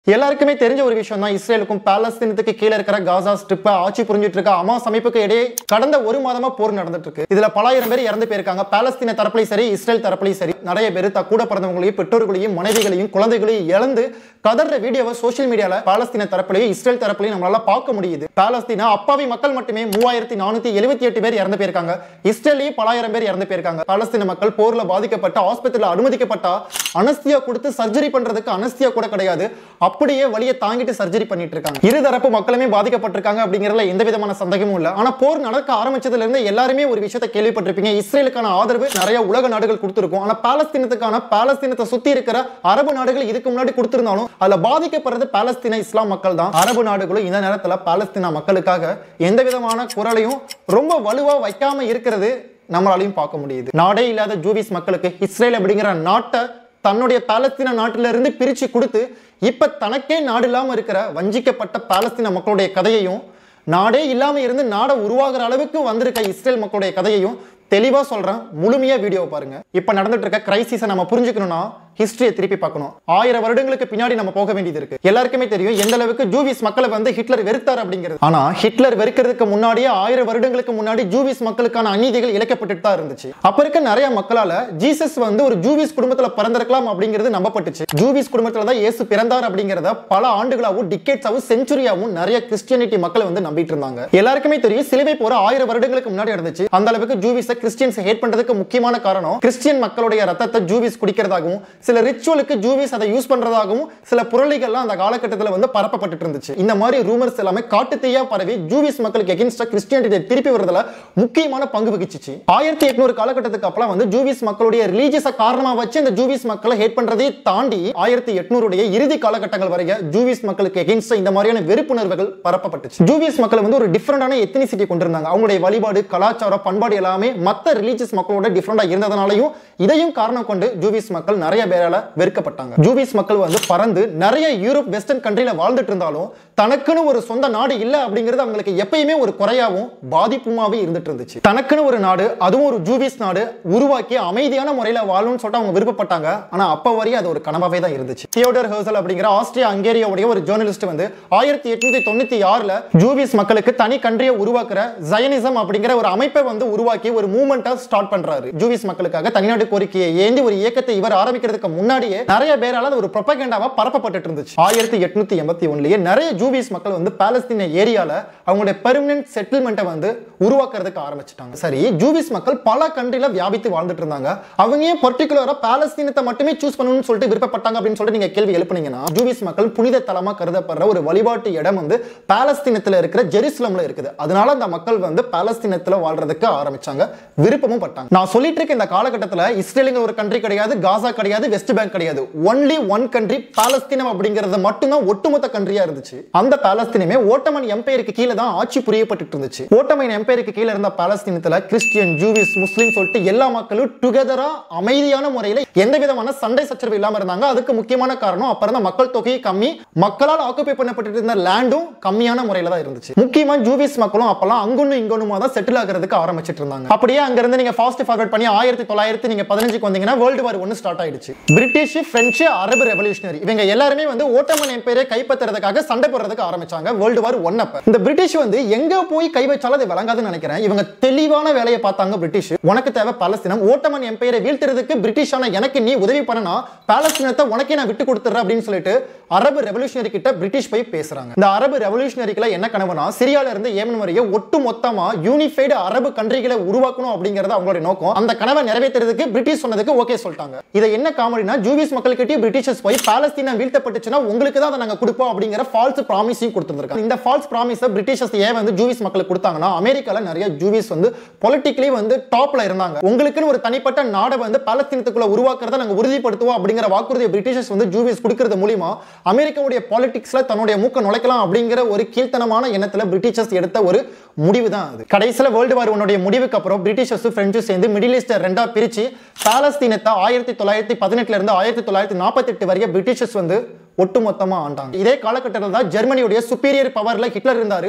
எல்லாருக்குமே தெரிஞ்ச ஒரு விஷயம் தான் இஸ்ரேலுக்கும் பாலஸ்தீனத்துக்கு கீழே இருக்கிற காசா ஸ்ட்ரிப்பை ஆட்சி புரிஞ்சிட்டு இருக்க அமாஸ் அமைப்புக்கு இடையே கடந்த ஒரு மாதமா போர் நடந்துட்டு இருக்கு இதுல பலாயிரம் பேர் இறந்து போயிருக்காங்க பாலஸ்தீன தரப்புலையும் சரி இஸ்ரேல் தரப்புலையும் சரி நிறைய பேர் த கூட பிறந்தவங்களையும் பெற்றோர்களையும் மனைவிகளையும் குழந்தைகளையும் இழந்து கதற வீடியோவை சோஷியல் மீடியால பாலஸ்தீன தரப்புலையும் இஸ்ரேல் தரப்புலையும் நம்மளால பார்க்க முடியுது பாலஸ்தீனா அப்பாவி மக்கள் மட்டுமே மூவாயிரத்தி நானூத்தி எழுபத்தி எட்டு பேர் இறந்து போயிருக்காங்க இஸ்ரேலையும் பலாயிரம் பேர் இறந்து போயிருக்காங்க பாலஸ்தீன மக்கள் போர்ல பாதிக்கப்பட்ட ஆஸ்பத்திரியில் அனுமதிக்கப்பட்டா அனஸ்தியா கொடுத்து சர்ஜரி பண்றதுக்கு அனஸ்தியா கூட கிடையாது அப்படியே வலியை தாங்கிட்டு சர்ஜரி பண்ணிட்டு இருக்காங்க இருதரப்பு மக்களுமே பாதிக்கப்பட்டிருக்காங்க அப்படிங்கறதுல எந்த விதமான சந்தேகமும் இல்ல ஆனா போர் நடக்க ஆரம்பிச்சதுல இருந்து எல்லாருமே ஒரு விஷயத்தை கேள்விப்பட்டிருப்பீங்க இஸ்ரேலுக்கான ஆதரவு நிறைய உலக நாடுகள் கொடுத்திருக்கும் ஆனா பாலஸ்தீனத்துக்கான பாலஸ்தீனத்தை சுத்தி இருக்கிற அரபு நாடுகள் இதுக்கு முன்னாடி கொடுத்திருந்தாலும் அதுல பாதிக்கப்படுறது பாலஸ்தீன இஸ்லாம் மக்கள் தான் அரபு நாடுகளும் இந்த நேரத்துல பாலஸ்தீன மக்களுக்காக எந்த விதமான குரலையும் ரொம்ப வலுவா வைக்காம இருக்கிறது நம்மளாலையும் பார்க்க முடியுது நாடே இல்லாத ஜூவிஸ் மக்களுக்கு இஸ்ரேல் அப்படிங்கிற நாட்டை தன்னுடைய பாலஸ்தீன நாட்டில இருந்து பிரிச்சு கொடுத்து இப்ப தனக்கே நாடு இல்லாம இருக்கிற வஞ்சிக்கப்பட்ட பாலஸ்தீன மக்களுடைய கதையையும் நாடே இல்லாம இருந்து நாடை உருவாகிற அளவுக்கு வந்திருக்க இஸ்ரேல் மக்களுடைய கதையையும் தெளிவா சொல்றேன் முழுமையா வீடியோ பாருங்க இப்ப நடந்துட்டு இருக்க கிரைசிஸை நம்ம புரிஞ்சுக்கணும்னா ஹிஸ்டரியை திருப்பி பார்க்கணும் ஆயிரம் வருடங்களுக்கு பின்னாடி நம்ம போக வேண்டியது இருக்கு எல்லாருக்குமே தெரியும் எந்த அளவுக்கு ஜூவிஸ் மக்களை வந்து ஹிட்லர் வெறுத்தார் அப்படிங்கிறது ஆனா ஹிட்லர் வெறுக்கிறதுக்கு முன்னாடியே ஆயிரம் வருடங்களுக்கு முன்னாடி ஜூவிஸ் மக்களுக்கான அநீதிகள் இழைக்கப்பட்டுட்டு தான் இருந்துச்சு அப்ப இருக்க நிறைய மக்களால ஜீசஸ் வந்து ஒரு ஜூவிஸ் குடும்பத்துல பிறந்திருக்கலாம் அப்படிங்கிறது நம்பப்பட்டுச்சு ஜூவிஸ் குடும்பத்துல தான் இயேசு பிறந்தார் அப்படிங்கிறத பல ஆண்டுகளாகவும் டிக்கெட்ஸாவும் செஞ்சுரியாவும் நிறைய கிறிஸ்டியனிட்டி மக்கள் வந்து நம்பிட்டு இருந்தாங்க எல்லாருக்குமே தெரியும் சிலுவை போற ஆயிரம் வருடங்களுக்கு முன்னாடி நடந்துச்சு அந்த அளவுக்கு ஜூவிஸை கிறிஸ்டியன்ஸ் ஹேட் பண்றதுக்கு முக்கியமான காரணம் கிறிஸ்டியன் மக்களுடைய ரத்தத்தை ஜூவிஸ் குடிக்கிறதாகவும் சில ரிச்சுவலுக்கு ஜூவிஸ் அதை யூஸ் பண்றதாகவும் சில புரளிகள்லாம் அந்த காலகட்டத்தில் வந்து பரப்பப்பட்டு இருந்துச்சு இந்த மாதிரி ரூமர்ஸ் எல்லாமே காட்டு தீயா பரவி ஜூவிஸ் மக்களுக்கு எகென்ஸ்டா கிறிஸ்டியானிட்டி திருப்பி வரதுல முக்கியமான பங்கு வகிச்சிச்சு ஆயிரத்தி எட்நூறு காலகட்டத்துக்கு அப்புறம் வந்து ஜூவிஸ் மக்களுடைய ரிலீஜியஸை காரணமா வச்சு இந்த ஜூவிஸ் மக்களை ஹேட் பண்றதை தாண்டி ஆயிரத்தி எட்நூறுடைய இறுதி காலகட்டங்கள் வரைய ஜூவிஸ் மக்களுக்கு எகென்ஸ்டா இந்த மாதிரியான வெறுப்புணர்வுகள் பரப்பப்பட்டுச்சு ஜூவிஸ் மக்கள் வந்து ஒரு டிஃப்ரெண்டான எத்தனிசிட்டி கொண்டிருந்தாங்க அவங்களுடைய வழிபாடு கலாச்சாரம் பண்பாடு எல்லாமே மற்ற ரிலீஜியஸ் மக்களோட டிஃப்ரெண்டா இருந்ததுனாலையும் இதையும் காரணம் கொண்டு ஜூவிஸ் மக்கள் நிறைய பேரால வெறுக்கப்பட்டாங்க ஜூவிஸ் மக்கள் வந்து பறந்து நிறைய யூரோப் வெஸ்டர்ன் கண்ட்ரில வாழ்ந்துட்டு இருந்தாலும் தனக்குன்னு ஒரு சொந்த நாடு இல்ல அப்படிங்கிறது அவங்களுக்கு எப்பயுமே ஒரு குறையாவும் பாதிப்புமாவே இருந்துட்டு இருந்துச்சு தனக்குன்னு ஒரு நாடு அதுவும் ஒரு ஜூவிஸ் நாடு உருவாக்கி அமைதியான முறையில வாழணும்னு சொல்லிட்டு அவங்க விருப்பப்பட்டாங்க ஆனா அப்ப வரையும் அது ஒரு கனவாவே தான் இருந்துச்சு தியோடர் ஹர்சல் அப்படிங்கிற ஆஸ்திரியா ஹங்கேரியாவுடைய ஒரு ஜேர்னலிஸ்ட் வந்து ஆயிரத்தி எட்நூத்தி தொண்ணூத்தி ஆறுல ஜூவிஸ் மக்களுக்கு தனி கண்ட்ரியை உருவாக்குற ஜயனிசம் அப்படிங்கிற ஒரு அமைப்பை வந்து உருவாக்கி ஒரு மூவ்மெண்ட்டை ஸ்டார்ட் பண்றாரு ஜூவிஸ் மக்களுக்காக தனிநாடு கோரிக்கையை ஏந்தி ஒரு இயக்கத்தை இவர் ஆரம்பிக்கிறதுக்கு முன்னாடியே நிறைய பேரால அது ஒரு ப்ரொபகேண்டாவா பரப்பப்பட்டு இருந்துச்சு ஆயிரத்தி எட்நூத்தி எண்பத்தி ஒன்னுலயே நிறைய ஜூவிஸ் மக்கள் வந்து பாலஸ்தீன ஏரியால அவங்களுடைய பெர்மனன்ட் செட்டில்மெண்ட்டை வந்து உருவாக்குறதுக்கு ஆரம்பிச்சிட்டாங்க சரி ஜூவிஸ் மக்கள் பல கண்ட்ரில வியாபித்து வாழ்ந்துட்டு இருந்தாங்க அவங்க ஏன் பர்டிகுலரா பாலஸ்தீனத்தை மட்டுமே சூஸ் பண்ணணும்னு சொல்லிட்டு விருப்பப்பட்டாங்க அப்படின்னு சொல்லிட்டு நீங்க கேள்வி எழுப்புனீங்கன்னா ஜூவிஸ் மக்கள் புனித தலமா கருதப்படுற ஒரு வழிபாட்டு இடம் வந்து பாலஸ்தீனத்துல இருக்கிற ஜெருசலம்ல இருக்குது அதனால அந்த மக்கள் வந்து பாலஸ்தீனத்துல வாழ்றதுக்கு ஆரம்பிச்சாங்க விருப்பமும் பட்டாங்க நான் சொல்லிட்டு இருக்க இந்த காலகட்டத்தில் இஸ்ரேலுங்கிற ஒரு கண்ட்ரி கிடையாது காசா கிடையாது வெஸ்ட் பேங்க் கிடையாது ஒன்லி ஒன் கண்ட்ரி பாலஸ்தீனம் அப்படிங்கிறது மட்டும்தான் ஒட்டுமொத்த கண்ட்ரியா இருந்துச்சு அந்த பாலஸ்தீனமே ஓட்டமன் எம்பையருக்கு கீழே தான் ஆட்சி புரியப்பட்டு இருந்துச்சு ஓட்டமன் எம்பையருக்கு கீழே இருந்த பாலஸ்தீனத்துல கிறிஸ்டியன் ஜூவிஸ் முஸ்லீம் சொல்லிட்டு எல்லா மக்களும் டுகெதரா அமைதியான முறையில் எந்த விதமான சண்டை சச்சரவு இல்லாம இருந்தாங்க அதுக்கு முக்கியமான காரணம் அப்ப இருந்த மக்கள் தொகை கம்மி மக்களால் ஆக்குபை பண்ணப்பட்டு இருந்த லேண்டும் கம்மியான முறையில தான் இருந்துச்சு முக்கியமா ஜூவிஸ் மக்களும் அப்பெல்லாம் அங்கொன்னு இங்கொன்னுமா தான் செட்டில் ஆகிறதுக்கு ஆரம்பிச்சிட்டு இருந்தாங்க அப்படியே அங்க இருந்து நீங்க ஃபாஸ்ட் ஃபார்வர்ட் பண்ணி ஆயிரத்தி தொள்ளாயிரத்தி நீங்க பதினஞ்சுக்கு வந்தீங்கன்னா வேர்ல்டு வார் ஒன்று ஸ்டார்ட் ஆயிடுச்சு பிரிட்டிஷ் பிரெஞ்சு அரபு ரெவல்யூஷனரி இவங்க எல்லாருமே வந்து ஓட்டமன் எம்பையரை கைப்பற்றுறதுக்காக சண்டை போடுறதுக்கு ஆரம்பிச்சாங்க வேர்ல்டு வார் ஒன் அப்ப இந்த பிரிட்டிஷ் வந்து எங்க போய் கை வச்சாலும் அது விளங்காதுன்னு நினைக்கிறேன் இவங்க தெளிவான வேலையை பார்த்தாங்க பிரிட்டிஷ் உனக்கு தேவை பாலஸ்தீனம் ஓட்டமன் எம்பையரை வீழ்த்துறதுக்கு பிரிட்டிஷான எனக்கு நீ உதவி பண்ணனா பாலஸ்தீனத்தை உனக்கே நான் விட்டு கொடுத்துறேன் அப்படின்னு சொல்லிட்டு அரபு ரெவல்யூஷனரி கிட்ட பிரிட்டிஷ் போய் பேசுறாங்க இந்த அரபு ரெவல்யூஷனரிக்குல என்ன கனவுனா சிரியால இருந்து ஏமன் வரைய ஒட்டு மொத்தமா யூனிஃபைடு அரபு கண்ட்ரிகளை உருவாக்கணும் அப்படிங்கறது அவங்களுடைய நோக்கம் அந்த கனவை நிறைவேற்றுறதுக்கு பிரிட்டிஷ் சொன்னதுக்கு ஓகே சொல்லிட்டாங்க இதை என்ன காமெடினா ஜூவிஸ் மக்கள் கிட்டே பிரிட்டிஷர்ஸ் போய் பாலஸ்தீனம் வீழ்த்தப்பட்டுச்சுன்னா உங்களுக்கு தான் அதை நாங்க கொடுப்போம் அப்படிங்கிற ஃபால்ஸ் ப்ராமிஸையும் கொடுத்துருக்காங்க இந்த ஃபால்ஸ் ப்ராமிஸை பிரிட்டிஷர்ஸ் ஏன் வந்து ஜூவிஸ் மக்களுக்கு கொடுத்தாங்கன்னா அமெரிக்கால நிறைய ஜூவிஸ் வந்து பொலிட்டிக்கலி வந்து டாப்ல இருந்தாங்க உங்களுக்குன்னு ஒரு தனிப்பட்ட நாடை வந்து பாலஸ்தீனத்துக்குள்ள உருவாக்குறத நாங்க உறுதிப்படுத்துவோம் அப்படிங்கிற வாக்குறுதியை பிரிட்டிஷர்ஸ் வந்து ஜூவிஸ் கொடுக்கறது மூலியமா அமெரிக்காவுடைய பாலிடிக்ஸ்ல தன்னுடைய மூக்க நுழைக்கலாம் அப்படிங்கிற ஒரு கீழ்த்தனமான எண்ணத்துல பிரிட்டிஷர்ஸ் எடுத்த ஒரு முடிவு தான் அது கடைசியில் வேர்ல்டு வார் ஒன்னுடைய முடிவுக்கு அப்புறம் பிரிட்டிஷர்ஸ் பிரெஞ்சும் சேர்ந்து மிடில் ஈஸ்ட் ரெண்டா பிரிச்சு பாலஸ்தீனத்தை ஆயிரத்தி தொள்ளாயிரத்தி பதினெட்டுல இருந்து ஆயிரத்தி தொள்ளாயிரத்தி நாற்பத்தி எட்டு வரைய பிரிட்டிஷர்ஸ் வந்து ஒட்டுமொத்தமா ஆண்டாங்க இதே காலகட்டத்தில் தான் ஜெர்மனியுடைய சுப்பீரியர் பவர்ல ஹிட்லர் இருந்தாரு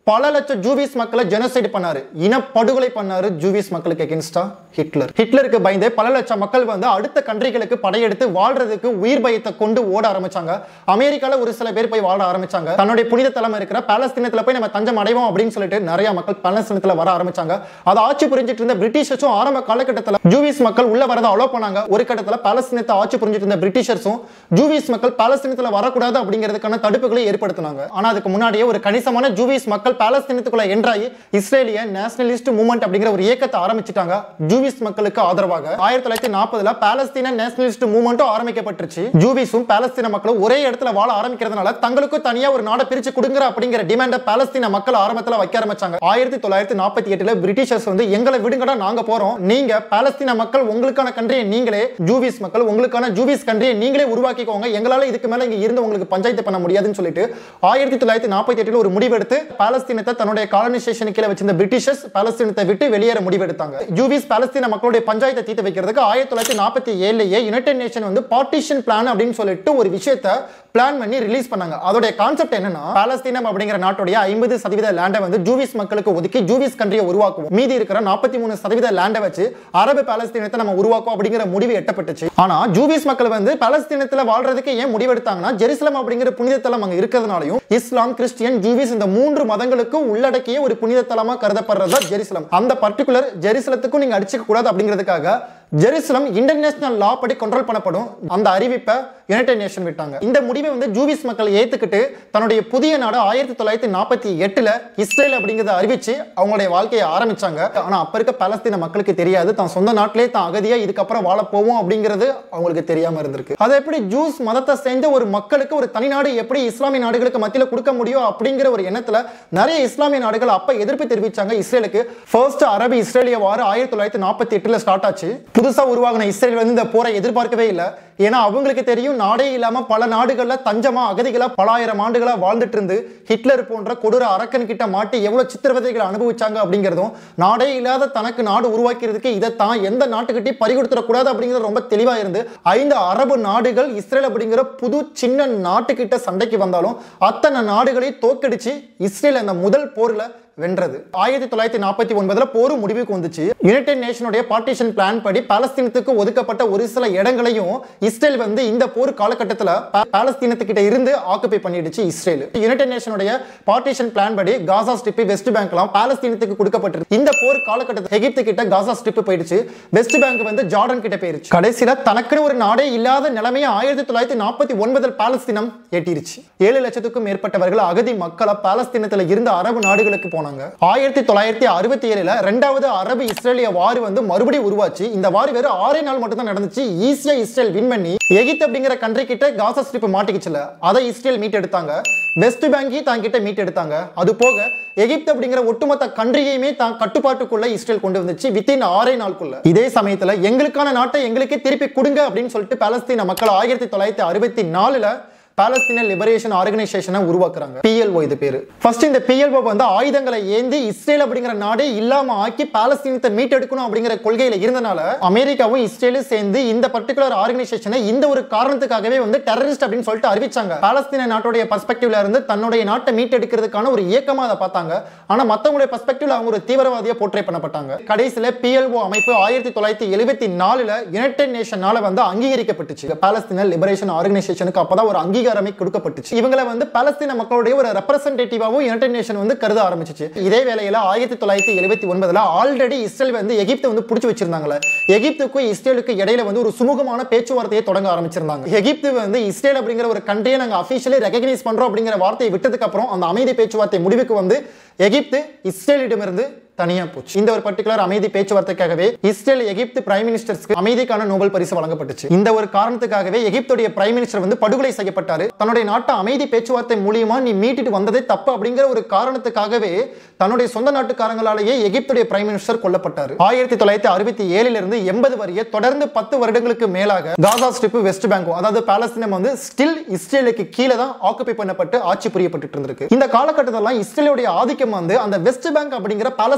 பல லட்சம் ஜூவிஸ் மக்களை ஜெனோசைட் பண்ணாரு இனப்படுகொலை பண்ணாரு ஜூவிஸ் மக்களுக்கு எகென்ஸ்டா ஹிட்லர் ஹிட்லருக்கு பயந்து பல லட்சம் மக்கள் வந்து அடுத்த கண்ட்ரிகளுக்கு படையெடுத்து வாழ்றதுக்கு உயிர் பயத்தை கொண்டு ஓட ஆரம்பிச்சாங்க அமெரிக்கால ஒரு சில பேர் போய் வாழ ஆரம்பிச்சாங்க தன்னுடைய புனித தலம் இருக்கிற பாலஸ்தீனத்துல போய் நம்ம தஞ்சம் அடைவோம் அப்படின்னு சொல்லிட்டு நிறைய மக்கள் பாலஸ்தீனத்துல வர ஆரம்பிச்சாங்க அதை ஆட்சி புரிஞ்சிட்டு இருந்த பிரிட்டிஷர்ஸும் ஆரம்ப காலகட்டத்தில் ஜூவிஸ் மக்கள் உள்ள வரதை அலோ பண்ணாங்க ஒரு கட்டத்தில் பாலஸ்தீனத்தை ஆட்சி புரிஞ்சிட்டு இருந்த பிரிட்டிஷர்ஸும் ஜூவிஸ் மக்கள் பாலஸ்தீனத்துல வரக்கூடாது அப்படிங்கிறதுக்கான தடுப்புகளை ஏற்படுத்தினாங்க ஆனா அதுக்கு முன்னாடியே ஒரு கணிசமான ஜூவிஸ் மக்கள் பாலஸ்தீனத்துக்குள்ள என்ட்ராகி இஸ்ரேலிய நேஷனலிஸ்ட் மூவ்மெண்ட் அப்படிங்கிற ஒரு இயக்கத்தை ஆரம்பிச்சிட்டாங்க ஜூவிஸ் மக்களுக்கு ஆதரவாக ஆயிரத்தி தொள்ளாயிரத்தி நாற்பதுல பாலஸ்தீன நேஷனலிஸ்ட் மூவ்மெண்ட்டும் ஆரம்பிக்கப்பட்டுருச்சு ஜூவிஸும் பாலஸ்தீன மக்களும் ஒரே இடத்துல வாழ ஆரம்பிக்கிறதுனால தங்களுக்கும் தனியா ஒரு நாடை பிரிச்சு கொடுங்க அப்படிங்கிற டிமாண்ட பாலஸ்தீன மக்கள் ஆரம்பத்துல வைக்க ஆரம்பிச்சாங்க ஆயிரத்தி தொள்ளாயிரத்தி நாற்பத்தி எட்டுல பிரிட்டிஷர்ஸ் வந்து எங்களை விடுங்கடா நாங்க போறோம் நீங்க பாலஸ்தீன மக்கள் உங்களுக்கான கண்ட்ரியை நீங்களே ஜூவிஸ் மக்கள் உங்களுக்கான ஜூவிஸ் கண்ட்ரியை நீங்களே உருவாக்கிக்கோங்க எங்களால இதுக்கு மேல இங்க இருந்து உங்களுக்கு பஞ்சாயத்து பண்ண முடியாதுன்னு சொல்லிட்டு ஆயிரத்தி தொள்ளாயிரத்தி நாற்பத்தி எட்டுல ஒரு முடிவெடுத்து பாலஸ்தீனத்தை தன்னுடைய காலனைசேஷன் கீழே வச்சிருந்த பிரிட்டிஷர்ஸ் பாலஸ்தீனத்தை விட்டு வெளியேற முடிவெடுத்தாங்க ஜூவிஸ் பாலஸ்தீன மக்களுடைய பஞ்சாயத்தை தீர்த்து வைக்கிறதுக்கு ஆயிரத்தி தொள்ளாயிரத்தி நாற்பத்தி ஏழுலயே யுனைடெட் நேஷன் வந்து பார்ட்டிஷன் பிளான் அப்படின்னு சொல்லிட்டு ஒரு விஷயத்தை பிளான் பண்ணி ரிலீஸ் பண்ணாங்க அதோட கான்செப்ட் என்னன்னா பாலஸ்தீனம் அப்படிங்கிற நாட்டுடைய ஐம்பது சதவீத லேண்டை வந்து ஜூவிஸ் மக்களுக்கு ஒதுக்கி ஜூவிஸ் கண்ட்ரியை உருவாக்குவோம் மீதி இருக்கிற நாற்பத்தி மூணு சதவீத லேண்டை வச்சு அரபு பாலஸ்தீனத்தை நம்ம உருவாக்குவோம் அப்படிங்கிற முடிவு எட்டப்பட்டுச்சு ஆனா ஜூவிஸ் மக்கள் வந்து பாலஸ்தீனத்துல வாழ்றதுக்கு ஏன் முடிவெடுத்தாங்கன்னா ஜெருசலம் அப்படிங்கிற புனித தலம் அங்க இருக்கிறதுனாலையும் இஸ்லாம் கிறிஸ்டியன் ஜூவிஸ் இந்த மூன்று மதங்களுக்கும் உள்ளடக்கிய ஒரு புனித தலமா கருதப்படுறதா ஜெருசலம் அந்த பர்டிகுலர் ஜெருசலத்துக்கும் நீங்க அடிச்சுக்க கூடாது அப்படிங்கிறதுக்காக ஜெருசலம் இன்டர்நேஷனல் லா படி கண்ட்ரோல் பண்ணப்படும் அந்த அறிவிப்பை யுனைடெட் நேஷன் விட்டாங்க இந்த முடிவை வந்து ஜூவிஸ் மக்கள் ஏத்துக்கிட்டு தன்னுடைய புதிய நாடு ஆயிரத்தி தொள்ளாயிரத்தி நாற்பத்தி எட்டுல இஸ்ரேல் அப்படிங்கிறத அறிவிச்சு அவங்களுடைய வாழ்க்கையை ஆரம்பிச்சாங்க ஆனா அப்ப இருக்க பாலஸ்தீன மக்களுக்கு தெரியாது தான் சொந்த நாட்டிலே தான் அகதியா இதுக்கப்புறம் வாழ போவோம் அப்படிங்கிறது அவங்களுக்கு தெரியாம இருந்திருக்கு அதை எப்படி ஜூஸ் மதத்தை சேர்ந்த ஒரு மக்களுக்கு ஒரு தனி நாடு எப்படி இஸ்லாமிய நாடுகளுக்கு மத்தியில கொடுக்க முடியும் அப்படிங்கிற ஒரு எண்ணத்துல நிறைய இஸ்லாமிய நாடுகள் அப்ப எதிர்ப்பு தெரிவிச்சாங்க இஸ்ரேலுக்கு ஃபர்ஸ்ட் அரபு இஸ்ரேலிய வார் ஆயிரத்தி தொள்ளாயிரத்தி நாற்பத்தி எட்டுல ஸ்டார்ட் ஆச்சு புதுசா உருவாகின இஸ்ரேல் வந்து இந்த போரை எதிர்பார்க்கவே இல்லை ஏன்னா அவங்களுக்கு தெரியும் நாடே இல்லாம பல நாடுகள்ல தஞ்சமா அகதிகளா பலாயிரம் ஆண்டுகளா வாழ்ந்துட்டு இருந்து ஹிட்லர் போன்ற கொடூர அரக்கன் கிட்ட மாட்டி எவ்வளவு சித்திரவதைகளை அனுபவிச்சாங்க அப்படிங்கிறதும் நாடே இல்லாத தனக்கு நாடு உருவாக்கிறதுக்கு இதை தான் எந்த நாட்டுக்கிட்டையும் பறிகொடுத்துடக்கூடாது அப்படிங்கிறது ரொம்ப தெளிவா இருந்து ஐந்து அரபு நாடுகள் இஸ்ரேல் அப்படிங்கிற புது சின்ன நாட்டுக்கிட்ட சண்டைக்கு வந்தாலும் அத்தனை நாடுகளையும் தோக்கடிச்சு இஸ்ரேல் அந்த முதல் போர்ல வென்றது ஆயிரத்தி தொள்ளாயிரத்தி நாற்பத்தி ஒன்பதுல போர் முடிவுக்கு வந்துச்சு யுனைடெட் நேஷனுடைய பார்ட்டிஷன் பிளான் படி பாலஸ்தீனத்துக்கு ஒதுக்கப்பட்ட ஒரு சில இடங்களையும் இஸ்ரேல் வந்து இந்த போர் காலகட்டத்தில் பாலஸ்தீனத்துக்கிட்ட இருந்து ஆக்குபை பண்ணிடுச்சு இஸ்ரேல் யுனைடெட் நேஷனுடைய பார்ட்டிஷன் பிளான் படி காசா ஸ்ட்ரிப் வெஸ்ட் பேங்க்லாம் பாலஸ்தீனத்துக்கு கொடுக்கப்பட்டிருக்கு இந்த போர் காலகட்டத்தில் எகிப்து கிட்ட காசா ஸ்ட்ரிப் போயிடுச்சு வெஸ்ட் பேங்க் வந்து ஜார்டன் கிட்ட போயிருச்சு கடைசியில தனக்குன்னு ஒரு நாடே இல்லாத நிலைமையை ஆயிரத்தி தொள்ளாயிரத்தி நாற்பத்தி ஒன்பதில் பாலஸ்தீனம் எட்டிருச்சு ஏழு லட்சத்துக்கும் மேற்பட்டவர்கள் அகதி மக்களை பாலஸ்தீனத்துல இருந்து அரபு நாடுகளுக்கு போனாங்க ஆயிரத்தி தொள்ளாயிரத்தி அறுபத்தி ஏழுல ரெண்டாவது அரபு இஸ்ரேலிய வார் வந்து மறுபடியும் உருவாச்சு இந்த வார் வெறும் ஆறே நாள் மட்டும் தான் நடந்துச்சு ஈஸியா இஸ்ரேல் வின் பண்ணி எகிப்து அப்படிங்கிற கண்ட்ரி கிட்ட காசா ஸ்ட்ரிப் மாட்டிக்கிச்சுல அதை இஸ்ரேல் மீட் எடுத்தாங்க வெஸ்ட் பேங்கி தான் கிட்ட மீட் எடுத்தாங்க அது போக எகிப்து அப்படிங்கிற ஒட்டுமொத்த கண்ட்ரியையுமே தான் கட்டுப்பாட்டுக்குள்ள இஸ்ரேல் கொண்டு வந்துச்சு வித்தின் ஆறே நாளுக்குள்ள இதே சமயத்துல எங்களுக்கான நாட்டை எங்களுக்கே திருப்பி கொடுங்க அப்படின்னு சொல்லிட்டு பாலஸ்தீன மக்கள் ஆயிரத்தி தொள்ளாயிரத்தி அறுபத்தி நாலுல பாலஸ்தீன லிபரேஷன் ஆர்கனைசேஷனை உருவாக்குறாங்க பிஎல்ஓ இது பேரு ஃபர்ஸ்ட் இந்த பிஎல்ஓ வந்து ஆயுதங்களை ஏந்தி இஸ்ரேல் அப்படிங்கிற நாடே இல்லாம ஆக்கி பாலஸ்தீனத்தை மீட்டெடுக்கணும் அப்படிங்கிற கொள்கையில இருந்தனால அமெரிக்காவும் இஸ்ரேலும் சேர்ந்து இந்த பர்டிகுலர் ஆர்கனைசேஷனை இந்த ஒரு காரணத்துக்காகவே வந்து டெரரிஸ்ட் அப்படின்னு சொல்லிட்டு அறிவிச்சாங்க பாலஸ்தீன நாட்டுடைய பர்ஸ்பெக்டிவ்ல இருந்து தன்னுடைய நாட்டை மீட்டெடுக்கிறதுக்கான ஒரு இயக்கமா அதை பார்த்தாங்க ஆனா மத்தவங்களுடைய பர்ஸ்பெக்டிவ்ல அவங்க ஒரு தீவிரவாதியா போர்ட்ரே பண்ணப்பட்டாங்க கடைசியில பிஎல்ஓ அமைப்பு ஆயிரத்தி தொள்ளாயிரத்தி எழுபத்தி நாலுல யுனைடெட் நேஷனால வந்து அங்கீகரிக்கப்பட்டுச்சு பாலஸ்தீன லிபரேஷன் ஆர்கனைசேஷனுக்கு அப்பதான் ஒரு அங்கீகாரமே கொடுக்கப்பட்டுச்சு இவங்களை வந்து பாலஸ்தீன மக்களுடைய ஒரு ரெப்ரசன்டேட்டிவாவும் யுனைடெட் நேஷன் வந்து கருத ஆரம்பிச்சிச்சு இதே வேளையில ஆயிரத்தி தொள்ளாயிரத்தி எழுபத்தி ஒன்பதுல ஆல்ரெடி இஸ்ரேல் வந்து எகிப்து வந்து பிடிச்சி வச்சிருந்தாங்களே எகிப்துக்கும் இஸ்ரேலுக்கு இடையில வந்து ஒரு சுமூகமான பேச்சுவார்த்தையை தொடங்க ஆரம்பிச்சிருந்தாங்க எகிப்து வந்து இஸ்ரேல் அப்படிங்கிற ஒரு கண்ட்ரியை நாங்க அபிஷியலி ரெகக்னைஸ் பண்றோம் அப்படிங்கிற வார்த்தையை விட்டதுக்கு அப்புறம் அந்த அமைதி பேச்சுவார்த்தை முடிவுக்கு வந்து எகிப்து இஸ்ரேலிடமிருந்து தனியா போச்சு இந்த ஒரு பர்டிகுலர் அமைதி பேச்சுவார்த்தைக்காகவே இஸ்ரேல் எகிப்து பிரைம் மினிஸ்டர்ஸ்க்கு அமைதிக்கான நோபல் பரிசு வழங்கப்பட்டுச்சு இந்த ஒரு காரணத்துக்காகவே எகிப்துடைய பிரைம் மினிஸ்டர் வந்து படுகொலை செய்யப்பட்டாரு தன்னுடைய நாட்டை அமைதி பேச்சுவார்த்தை மூலியமா நீ மீட்டிட்டு வந்ததே தப்பு அப்படிங்கிற ஒரு காரணத்துக்காகவே தன்னுடைய சொந்த நாட்டுக்காரங்களாலேயே எகிப்துடைய பிரைம் மினிஸ்டர் கொல்லப்பட்டாரு ஆயிரத்தி தொள்ளாயிரத்தி அறுபத்தி ஏழுல இருந்து எண்பது வரைய தொடர்ந்து பத்து வருடங்களுக்கு மேலாக காசா ஸ்ட்ரிப் வெஸ்ட் பேங்கும் அதாவது பாலஸ்தீனம் வந்து ஸ்டில் இஸ்ரேலுக்கு கீழே தான் ஆக்குபை பண்ணப்பட்டு ஆட்சி புரியப்பட்டு இருந்திருக்கு இந்த காலகட்டத்திலாம் இஸ்ரேலுடைய ஆதிக்கம் வந்து அந்த வெஸ்ட் பேங்க் அப்படிங்கிற பாலஸ்தீன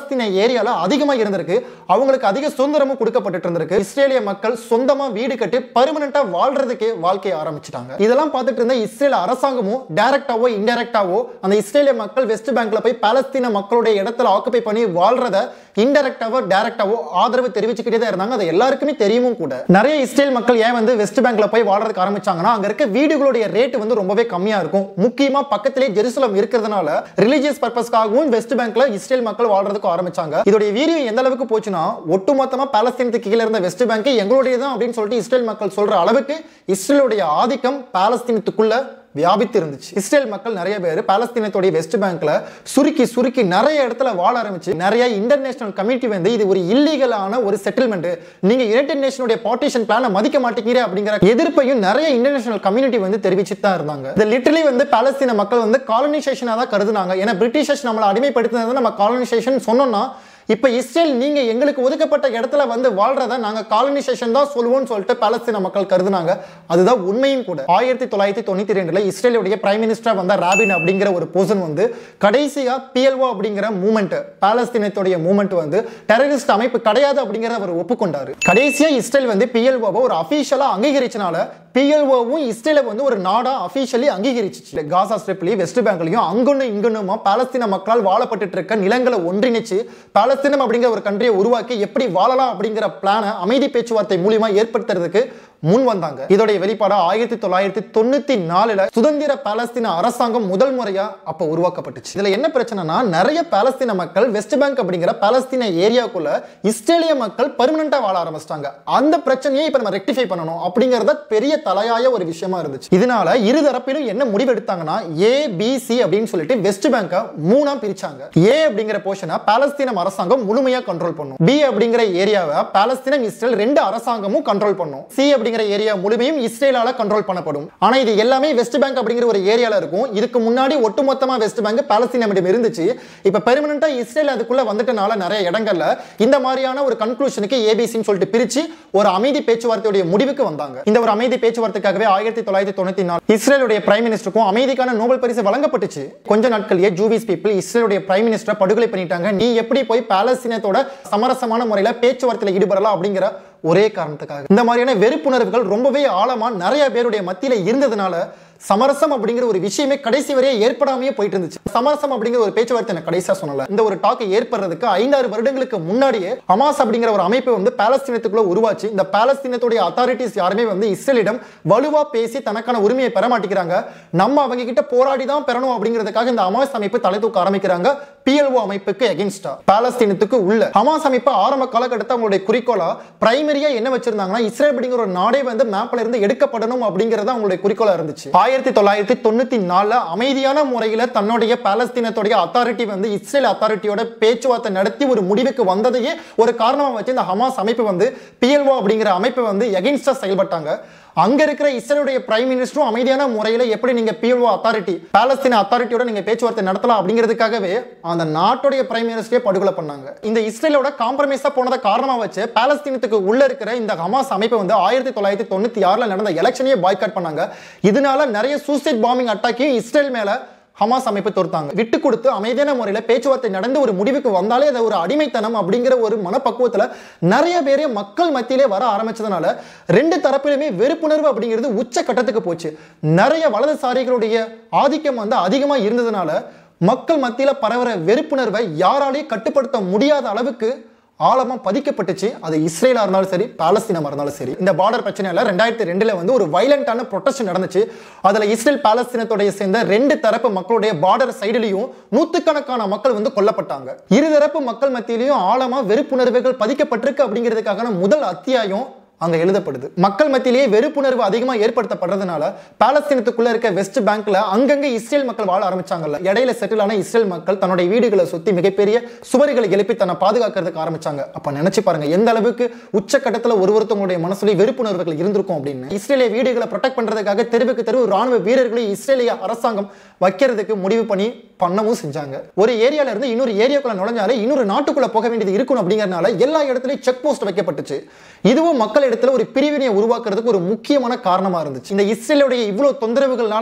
பாலஸ்தீன ஏரியால அதிகமா இருந்திருக்கு அவங்களுக்கு அதிக சுதந்திரமும் கொடுக்கப்பட்டு இருந்திருக்கு இஸ்ரேலிய மக்கள் சொந்தமா வீடு கட்டி பர்மனண்டா வாழ்றதுக்கே வாழ்க்கையை ஆரம்பிச்சிட்டாங்க இதெல்லாம் பார்த்துட்டு இருந்த இஸ்ரேல் அரசாங்கமும் டைரக்டாவோ இன்டைரக்டாவோ அந்த இஸ்ரேலிய மக்கள் வெஸ்ட் பேங்க்ல போய் பாலஸ்தீன மக்களுடைய இடத்துல ஆக்குபை பண்ணி வாழ்றத இன்டைரக்டாவோ டைரக்டாவோ ஆதரவு தெரிவிச்சுக்கிட்டே தான் இருந்தாங்க அது எல்லாருக்குமே தெரியுமும் கூட நிறைய இஸ்ரேல் மக்கள் ஏன் வந்து வெஸ்ட் பேங்க்ல போய் வாழ்றதுக்கு ஆரம்பிச்சாங்கன்னா அங்க இருக்க வீடுகளுடைய ரேட் வந்து ரொம்பவே கம்மியா இருக்கும் முக்கியமா பக்கத்திலே ஜெருசலம் இருக்கிறதுனால ரிலீஜியஸ் பர்பஸ்க்காகவும் வெஸ்ட் பேங்க்ல இஸ்ரேல் மக்கள் வாழ்றதுக்கு ஆரம்பிச்சாங்க இதோடைய வீரியம் எந்த அளவுக்கு போச்சுன்னா ஒட்டுமொத்தமா பாலஸ்தீனத்துக்கு கீழே இருந்த வெஸ்ட் பேங்க் எங்களுடைய தான் அப்படின்னு சொல்லிட்டு இஸ்ரேல் மக்கள் சொல்ற அளவுக்கு இஸ்ரேலுடைய ஆதிக்கம் பாலஸ்தீனத்துக்குள்ள வியாபித்து இருந்துச்சு இஸ்ரேல் மக்கள் நிறைய பேர் பாலஸ்தீனத்துடைய வெஸ்ட் பேங்க்ல சுருக்கி சுருக்கி நிறைய இடத்துல வாழ ஆரம்பிச்சு நிறைய இன்டர்நேஷனல் கமிட்டி வந்து இது ஒரு இல்லீகலான ஒரு செட்டில்மெண்ட் நீங்க யுனைடெட் நேஷனுடைய பார்ட்டிஷன் பிளானை மதிக்க மாட்டேங்கிற அப்படிங்கிற எதிர்ப்பையும் நிறைய இன்டர்நேஷனல் கம்யூனிட்டி வந்து தெரிவிச்சுட்டு தான் இருந்தாங்க இந்த லிட்டரலி வந்து பாலஸ்தீன மக்கள் வந்து காலனைசேஷனாக தான் கருதுனாங்க ஏன்னா பிரிட்டிஷர்ஸ் நம்மளை அடிமைப்படுத்தினது நம்ம காலனைசேஷன் சொன்னோம்னா இப்போ இஸ்ரேல் நீங்க எங்களுக்கு ஒதுக்கப்பட்ட இடத்துல வந்து வாழ்றத நாங்க காலனைசேஷன் தான் சொல்லுவோம்னு சொல்லிட்டு பாலஸ்தீன மக்கள் கருதுனாங்க அதுதான் உண்மையும் கூட ஆயிரத்தி தொள்ளாயிரத்தி தொண்ணூத்தி ரெண்டுல இஸ்ரேலுடைய பிரைம் மினிஸ்டரா வந்த ராபின் அப்படிங்கிற ஒரு பொசன் வந்து கடைசியா பிஎல்ஓ அப்படிங்கிற மூமெண்ட் பாலஸ்தீனத்துடைய மூமெண்ட் வந்து டெரரிஸ்ட் அமைப்பு கிடையாது அப்படிங்கிறத அவர் ஒப்புக்கொண்டாரு கடைசியா இஸ்ரேல் வந்து பிஎல்ஓவை ஒரு அபிஷியலா அங்கீகரிச்சனால பிஎல்ஓவும் இஸ்ரேலை வந்து ஒரு நாடா அபிஷியலி அங்கீகரிச்சிச்சு காசா ஸ்ட்ரிப்லயும் வெஸ்ட் பேங்க்லயும் அங்கொன்னு இங்கொன்னுமா பாலஸ்தீன மக்களால் வாழப்பட்டு இருக்க நிலங்களை ஒன்றிணைச்சு பாலஸ்தீனம் அப்படிங்கிற ஒரு கண்ட்ரியை உருவாக்கி எப்படி வாழலாம் அப்படிங்கிற பிளானை அமைதி பேச்சுவார்த்தை மூலியமா ஏற்படுத்துறதுக்கு முன் வந்தாங்க இதோடைய வெளிப்பாடா ஆயிரத்தி தொள்ளாயிரத்தி தொண்ணூத்தி நாலுல சுதந்திர பாலஸ்தீன அரசாங்கம் முதல் முறையா அப்ப உருவாக்கப்பட்டுச்சு இதுல என்ன பிரச்சனைனா நிறைய பாலஸ்தீன மக்கள் வெஸ்ட் பேங்க் அப்படிங்கிற பாலஸ்தீன ஏரியாக்குள்ள இஸ்ரேலிய மக்கள் பெர்மனண்டா வாழ ஆரம்பிச்சிட்டாங்க அந்த பிரச்சனையை இப்ப நம்ம ரெக்டிஃபை பண்ணணும் அப்படிங்கறத பெரிய தலையாய ஒரு விஷயமா இருந்துச்சு இதனால இரு தரப்பிலும் என்ன முடிவெடுத்தாங்கன்னா ஏ பி சி அப்படின்னு சொல்லிட்டு வெஸ்ட் பேங்கை மூணா பிரிச்சாங்க ஏ அப்படிங்கிற போர்ஷனை பாலஸ்தீனம் அரசாங்கம் முழுமையா கண்ட்ரோல் பண்ணும் பி அப்படிங்கிற ஏரியாவை பாலஸ்தீனம் இஸ்ரேல் ரெண்டு அரசாங்கமும் கண்ட்ரோல் பண்ணும் சி அப்படிங்கிற ஏரியா முழுமையும் இஸ்ரேலால கண்ட்ரோல் பண்ணப்படும் ஆனா இது எல்லாமே வெஸ்ட் பேங்க் அப்படிங்கிற ஒரு ஏரியால இருக்கும் இதுக்கு முன்னாடி ஒட்டுமொத்தமா வெஸ்ட் பேங்க் பாலஸ்தீனமிடம் இருந்துச்சு இப்ப பெர்மனண்டா இஸ்ரேல் அதுக்குள்ள வந்துட்டனால நிறைய இடங்கள்ல இந்த மாதிரியான ஒரு கன்க்ளூஷனுக்கு ஏபிசின்னு சொல்லிட்டு பிரிச்சு ஒரு அமைதி பேச்சுவார்த்தையுடைய முடிவுக்கு வந்தாங்க இந்த ஒரு அமைதி பேச்சுவார்த்தைக்காகவே ஆயிரத்தி தொள்ளாயிரத்தி தொண்ணூத்தி நாலு இஸ்ரேலுடைய பிரைம் மினிஸ்டருக்கும் அமைதிக்கான நோபல் பரிசு வழங்கப்பட்டுச்சு கொஞ்ச நாட்கள்லயே ஜூவிஸ் பீப்புள் இஸ்ரேலுடைய பிரைம் மினிஸ்டரை படுகொலை பண்ணிட்டாங்க நீ எப்படி போய் பாலஸ்தீனத்தோட சமரசமான முறையில பேச்சுவார்த்தையில ஈடுபடலாம் அப்படிங்கிற ஒரே காரணத்துக்காக இந்த மாதிரியான வெறுப்புணர்வுகள் ரொம்பவே ஆழமா நிறைய பேருடைய மத்தியில இருந்ததுனால சமரசம் அப்படிங்கிற ஒரு விஷயமே கடைசி வரையே ஏற்படாமையே போயிட்டு இருந்துச்சு சமரசம் அப்படிங்கிற ஒரு பேச்சுவார்த்தை நான் கடைசியா சொன்னல இந்த ஒரு டாக் ஏற்படுறதுக்கு ஐந்தாறு வருடங்களுக்கு முன்னாடியே ஹமாஸ் அப்படிங்கிற ஒரு அமைப்பு வந்து பாலஸ்தீனத்துக்குள்ள உருவாச்சு இந்த பாலஸ்தீனத்துடைய அத்தாரிட்டிஸ் யாருமே வந்து இஸ்ரேலிடம் வலுவா பேசி தனக்கான உரிமையை பெற மாட்டேங்கிறாங்க நம்ம அவங்க கிட்ட போராடி தான் பெறணும் அப்படிங்கிறதுக்காக இந்த ஹமாஸ் அமைப்பு தலை தூக்க ஆரம்பிக்கிறாங்க பிஎல்ஓ அமைப்புக்கு எகென்ஸ்டா பாலஸ்தீனத்துக்கு உள்ள ஹமாஸ் அமைப்பு ஆரம்ப காலகட்டத்தை அவங்களுடைய குறிக்கோளா பிரைமரியா என்ன வச்சிருந்தாங்கன்னா இஸ்ரேல் அப்படிங்கிற ஒரு நாடே வந்து மேப்ல இருந்து எடுக்கப்படணும் அப்படிங்கறது அவங்களுடைய குறிக்கோளா இருந்துச்சு ஆயிரத்தி தொள்ளாயிரத்தி தொண்ணூத்தி நாலுல அமைதியான முறையில தன்னுடைய பாலஸ்தீனத்துடைய அத்தாரிட்டி வந்து இஸ்ரேல் அத்தாரிட்டியோட பேச்சுவார்த்தை நடத்தி ஒரு முடிவுக்கு வந்ததையே ஒரு காரணமா வச்சு இந்த ஹமாஸ் அமைப்பு வந்து பிஎல்ஓ அப்படிங்கிற அமைப்பு வந்து எகென்ஸ்டா செயல்பட்டாங்க அங்க இருக்கிற இஸ்ரேலுடைய பிரைம் மினிஸ்டரும் அமைதியான முறையில எப்படி நீங்க பிஎல்ஓ அத்தாரிட்டி பாலஸ்தீன அத்தாரிட்டியோட நீங்க பேச்சுவார்த்தை நடத்தலாம் அப்படிங்கிறதுக்காகவே அந்த நாட்டுடைய பிரைம் மினிஸ்டரே படுகொலை பண்ணாங்க இந்த இஸ்ரேலோட காம்ப்ரமைஸா போனதை காரணமா வச்சு பாலஸ்தீனத்துக்கு உள்ள இருக்கிற இந்த ஹமாஸ் அமைப்பு வந்து ஆயிரத்தி தொள்ளாயிரத்தி தொண்ணூத்தி ஆறுல நடந்த எலெக்ஷனையே பாய்காட் பண்ணாங்க இதனால நிறைய சூசைட் பாம்பிங் அட்டாக்கையும் இஸ்ரேல் மேல ஹமாஸ் அமைப்பு தொடுத்தாங்க விட்டு கொடுத்து அமைதியான முறையில் பேச்சுவார்த்தை நடந்து ஒரு முடிவுக்கு வந்தாலே அது ஒரு அடிமைத்தனம் அப்படிங்கிற ஒரு மனப்பக்குவத்தில் நிறைய பேரே மக்கள் மத்தியிலே வர ஆரம்பிச்சதுனால ரெண்டு தரப்பிலுமே வெறுப்புணர்வு அப்படிங்கிறது உச்ச கட்டத்துக்கு போச்சு நிறைய வலதுசாரிகளுடைய ஆதிக்கம் வந்து அதிகமாக இருந்ததுனால மக்கள் மத்தியில் பரவுற வெறுப்புணர்வை யாராலையும் கட்டுப்படுத்த முடியாத அளவுக்கு ஆழமா பதிக்கப்பட்டுச்சு அது இஸ்ரேலா இருந்தாலும் சரி பாலஸ்தீனமா இருந்தாலும் சரி இந்த பார்டர் பிரச்சனையில ரெண்டாயிரத்தி ரெண்டுல வந்து ஒரு வைலண்டான ப்ரொட்டஸ்ட் நடந்துச்சு அதுல இஸ்ரேல் பாலஸ்தீனத்தோடைய சேர்ந்த ரெண்டு தரப்பு மக்களுடைய பார்டர் சைடுலையும் நூத்துக்கணக்கான மக்கள் வந்து கொல்லப்பட்டாங்க இருதரப்பு மக்கள் மத்தியிலையும் ஆழமா வெறுப்புணர்வுகள் பதிக்கப்பட்டிருக்கு அப்படிங்கிறதுக்கான முதல் அத்தியாயம் அங்க எழுதப்படுது மக்கள் மத்தியிலேயே வெறுப்புணர்வு அதிகமா ஏற்படுத்தப்படுறதுனால பாலஸ்தீனத்துக்குள்ள இருக்க வெஸ்ட் பேங்க்ல அங்கங்க இஸ்ரேல் மக்கள் வாழ ஆரம்பிச்சாங்கல்ல இடையில செட்டில் ஆன இஸ்ரேல் மக்கள் தன்னுடைய வீடுகளை சுத்தி மிகப்பெரிய சுவர்களை எழுப்பி தன்னை பாதுகாக்கிறதுக்கு ஆரம்பிச்சாங்க அப்ப நினைச்சு பாருங்க எந்த அளவுக்கு உச்சக்கட்டத்துல ஒரு ஒருத்தவங்களுடைய மனசுல வெறுப்புணர்வுகள் இருந்திருக்கும் அப்படின்னு இஸ்ரேலிய வீடுகளை ப்ரொடெக்ட் பண்றதுக்காக தெருவுக்கு தெருவு ராணுவ வீரர்களையும் இஸ்ரேலிய அரசாங்கம் வைக்கிறதுக்கு முடிவு பண்ணி பண்ணவும் செஞ்சாங்க ஒரு ஏரியால இருந்து இன்னொரு ஏரியாக்குள்ள நுழைஞ்சாலே இன்னொரு நாட்டுக்குள்ள போக வேண்டியது இருக்கணும் அப்படிங்கறதுனால எல்லா இடத்துலயும் செக் போஸ்ட் வைக்கப்பட்டுச்சு இதுவும் மக்கள் இடத்துல ஒரு பிரிவினையை உருவாக்குறதுக்கு ஒரு முக்கியமான காரணமா இருந்துச்சு இந்த இஸ்ரேலுடைய இவ்வளவு தொந்தரவுகள்னால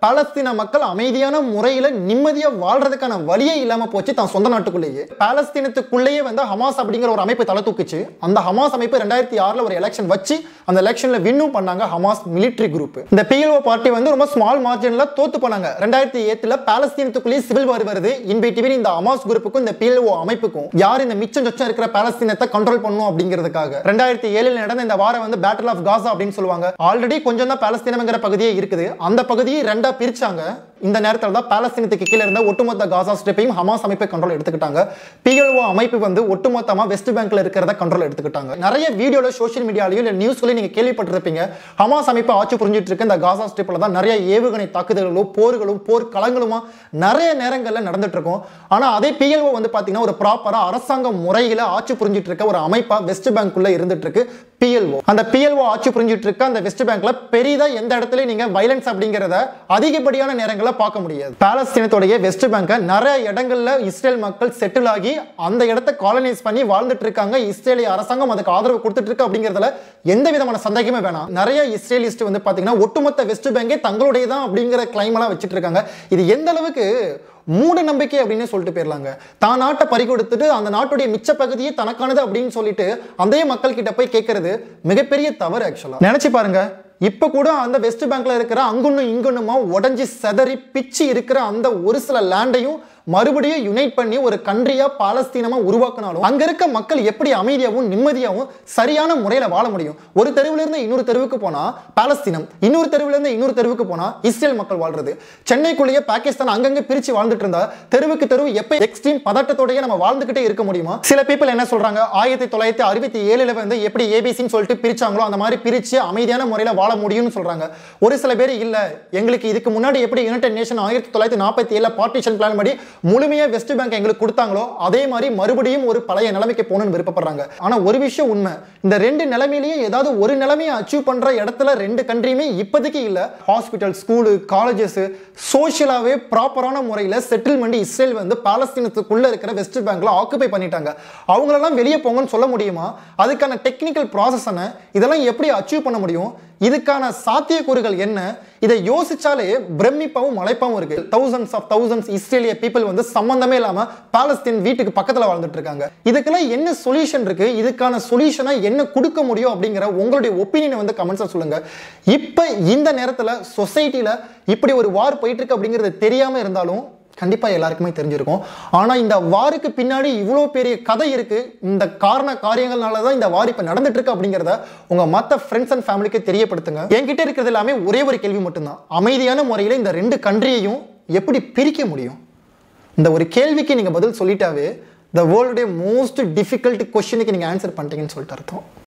பாலஸ்தீன மக்கள் அமைதியான முறையில் நிம்மதியா வாழ்றதுக்கான வழியே இல்லாம போச்சு தான் சொந்த நாட்டுக்குள்ளேயே பாலஸ்தீனத்துக்குள்ளேயே வந்து ஹமாஸ் அப்படிங்கிற ஒரு அமைப்பு தலை தூக்குச்சு அந்த ஹமாஸ் அமைப்பு ரெண்டாயிரத்தி ஆறுல ஒரு எலெக்ஷன் வச்சு அந்த எலெக்ஷன்ல வின்னும் பண்ணாங்க ஹமாஸ் மிலிட்டரி குரூப் இந்த பிஎல்ஓ பார்ட்டி வந்து ரொம்ப ஸ்மால் மார்ஜின்ல தோத்து போனாங்க ரெண்டாயிரத்தி ஏத்துல பாலஸ்தீனத்துக்குள்ளேயே சிவில் வார் வருது இன்பிடிவின் இந்த ஹமாஸ் குரூப்புக்கும் இந்த பிஎல்ஓ அமைப்புக்கும் யார் இந்த மிச்சம் சொச்சம் இருக்கிற பாலஸ்தீனத்தை கண்ட்ரோல் பண்ணும் அப்படிங்கிறதுக்காக ரெண்டாயிரத்தி ஏழில் நடந்த இந்த வாரம் வந்து பேட்டில் ஆஃப் காசா அப்படின்னு சொல்லுவாங்க ஆல்ரெடி கொஞ்சம் தான் பாலஸ்தீனம்ங்கிற பகுதியே இருக்குது அந்த பகுதியை ரெண்டா பிரிச்சாங்க இந்த நேரத்தில் தான் பாலஸ்தீனத்துக்கு கீழே இருந்த ஒட்டுமொத்த காசா ஸ்ட்ரிப்பையும் ஹமாஸ் அமைப்பை கண்ட்ரோல் எடுத்துக்கிட்டாங்க பிஎல்ஓ அமைப்பு வந்து ஒட்டுமொத்தமா வெஸ்ட் பேங்க்ல இருக்கிறத கண்ட்ரோல் எடுத்துக்கிட்டாங்க நிறைய வீடியோல சோஷியல் மீடியாலையும் இல்ல நியூஸ்லயும் நீங்க கேள்விப்பட்டிருப்பீங்க ஹமாஸ் அமைப்பு ஆட்சி புரிஞ்சிட்டு இருக்க இந்த காசா ஸ்ட்ரிப்ல தான் நிறைய ஏவுகணை தாக்குதல்களும் போர்களும் போர் களங்களுமா நிறைய நேரங்கள்ல நடந்துட்டு இருக்கும் ஆனா அதே பிஎல்ஓ வந்து பாத்தீங்கன்னா ஒரு ப்ராப்பரா அரசாங்க முறையில ஆட்சி புரிஞ்சிட்டு இருக்க ஒரு அமைப்பா வெஸ்ட் பேங்க்குள்ள இருந்துட்டு இருக்கு பிஎல்ஓ அந்த பிஎல்ஓ ஆட்சி புரிஞ்சிட்டு இருக்க அந்த வெஸ்ட் பேங்க்ல பெரிதா எந்த இடத்துலயும் நீங்க வைலன்ஸ் அப்படிங்கிறத அதிகப்படியான நேரங்களில் பார்க்க முடியாது பாலஸ்தீனத்துடைய வெஸ்ட் பேங்கை நிறைய இடங்கள்ல இஸ்ரேல் மக்கள் செட்டில் ஆகி அந்த இடத்த காலனைஸ் பண்ணி வாழ்ந்துட்டு இருக்காங்க இஸ்ரேலிய அரசாங்கம் அதுக்கு ஆதரவு கொடுத்துட்டு இருக்கு அப்படிங்கிறதுல எந்த விதமான சந்தேகமே வேணாம் நிறைய இஸ்ரேலிஸ்ட் வந்து பாத்தீங்கன்னா ஒட்டுமொத்த வெஸ்ட் பேங்கே தங்களுடைய தான் அப்படிங்கிற கிளைம் எல்லாம் வச்சுட்டு இருக்காங்க இது எந்த அளவுக்கு மூட நம்பிக்கை அப்படின்னு சொல்லிட்டு போயிடலாங்க தான் நாட்டை பறி கொடுத்துட்டு அந்த நாட்டுடைய மிச்ச பகுதியே தனக்கானது அப்படின்னு சொல்லிட்டு அதே மக்கள் கிட்ட போய் கேட்கறது மிகப்பெரிய தவறு ஆக்சுவலா நினைச்சு பாருங்க இப்ப கூட அந்த வெஸ்ட் பேங்க்ல இருக்கிற அங்குன்னும் இங்குன்னுமா உடஞ்சி செதறி பிச்சு இருக்கிற அந்த ஒரு சில லேண்டையும் மறுபடியும் யுனைட் பண்ணி ஒரு கண்ட்ரியா பாலஸ்தீனமா உருவாக்கினாலும் அங்க இருக்க மக்கள் எப்படி அமைதியாகவும் நிம்மதியாகவும் சரியான முறையில வாழ முடியும் ஒரு தெருவுல இருந்து இன்னொரு தெருவுக்கு போனா பாலஸ்தீனம் இன்னொரு தெருவுல இருந்து இன்னொரு தெருவுக்கு போனா இஸ்ரேல் மக்கள் வாழ்றது சென்னைக்குள்ளேயே பாகிஸ்தான் அங்கங்க பிரிச்சு வாழ்ந்துட்டு இருந்தா தெருவுக்கு தெருவு எப்ப எக்ஸ்ட்ரீம் பதட்டத்தோடய நம்ம வாழ்ந்துகிட்டே இருக்க முடியுமா சில பீப்புள் என்ன சொல்றாங்க ஆயிரத்தி தொள்ளாயிரத்தி அறுபத்தி ஏழுல வந்து எப்படி ஏபிசின்னு சொல்லிட்டு பிரிச்சாங்களோ அந்த மாதிரி பிரிச்சு அமைதியான முறையில வாழ முடியும்னு சொல்றாங்க ஒரு சில பேர் இல்ல எங்களுக்கு இதுக்கு முன்னாடி எப்படி யுனைடெட் நேஷன் ஆயிரத்தி தொள்ளாயிரத்தி நாற்பத்தி ஏழுல பார்ட்டிஷன் பிளான் படி முழுமையா வெஸ்ட் பேங்க் எங்களுக்கு கொடுத்தாங்களோ அதே மாதிரி மறுபடியும் ஒரு பழைய நிலைமைக்கு போகணும்னு விருப்பப்படுறாங்க ஆனா ஒரு விஷயம் உண்மை இந்த ரெண்டு நிலைமையிலேயே ஏதாவது ஒரு நிலைமையை அச்சீவ் பண்ற இடத்துல ரெண்டு கண்ட்ரியுமே இப்போதைக்கு இல்ல ஹாஸ்பிட்டல் ஸ்கூலு காலேஜஸ் சோஷியலாவே ப்ராப்பரான முறையில் செட்டில்மெண்ட் இஸ்ரேல் வந்து பாலஸ்தீனத்துக்குள்ள இருக்கிற வெஸ்ட் பேங்க்ல ஆக்குபை பண்ணிட்டாங்க அவங்களெல்லாம் வெளியே போங்கன்னு சொல்ல முடியுமா அதுக்கான டெக்னிக்கல் ப்ராசஸ் என்ன இதெல்லாம் எப்படி அச்சீவ் பண்ண முடியும் இதுக்கான சாத்தியக்கூறுகள் என்ன இதை யோசிச்சாலே பிரமிப்பாவும் மலைப்பாவும் இருக்கு தௌசண்ட்ஸ் ஆஃப் தௌசண்ட்ஸ் இஸ்ரேலிய பீப்புள் வந்து சம்பந்தமே இல்லாம பாலஸ்தீன் வீட்டுக்கு பக்கத்துல வாழ்ந்துட்டு இருக்காங்க இதுக்கெல்லாம் என்ன சொல்யூஷன் இருக்கு இதுக்கான சொல்யூஷனை என்ன கொடுக்க முடியும் அப்படிங்கிற உங்களுடைய ஒப்பீனியனை வந்து கமெண்ட்ஸில் சொல்லுங்க இப்போ இந்த நேரத்தில் சொசைட்டியில் இப்படி ஒரு வார் போயிட்டு இருக்கு அப்படிங்கிறது தெரியாம இருந்தாலும் கண்டிப்பா எல்லாருக்குமே தெரிஞ்சிருக்கும் ஆனா இந்த வாருக்கு பின்னாடி இவ்வளோ பெரிய கதை இருக்கு இந்த காரண காரியங்கள்னால தான் இந்த வார் இப்ப நடந்துட்டு இருக்கு அப்படிங்கிறத உங்க மத்த ஃப்ரெண்ட்ஸ் அண்ட் ஃபேமிலிக்கு தெரியப்படுத்துங்க என்கிட்ட இருக்கிறது எல்லாமே ஒரே ஒரு கேள்வி மட்டும்தான் அமைதியான முறையில் இந்த ரெண்டு கண்ட்ரியையும் எப்படி பிரிக்க முடியும் இந்த ஒரு கேள்விக்கு நீங்க பதில் சொல்லிட்டாவே த வேர்ல்டுடைய மோஸ்ட் டிஃபிகல்ட் கொஸ்டினுக்கு நீங்க ஆன்சர் பண்ணிட்டீங்கன்னு சொல்லிட்டு அர்த்தம்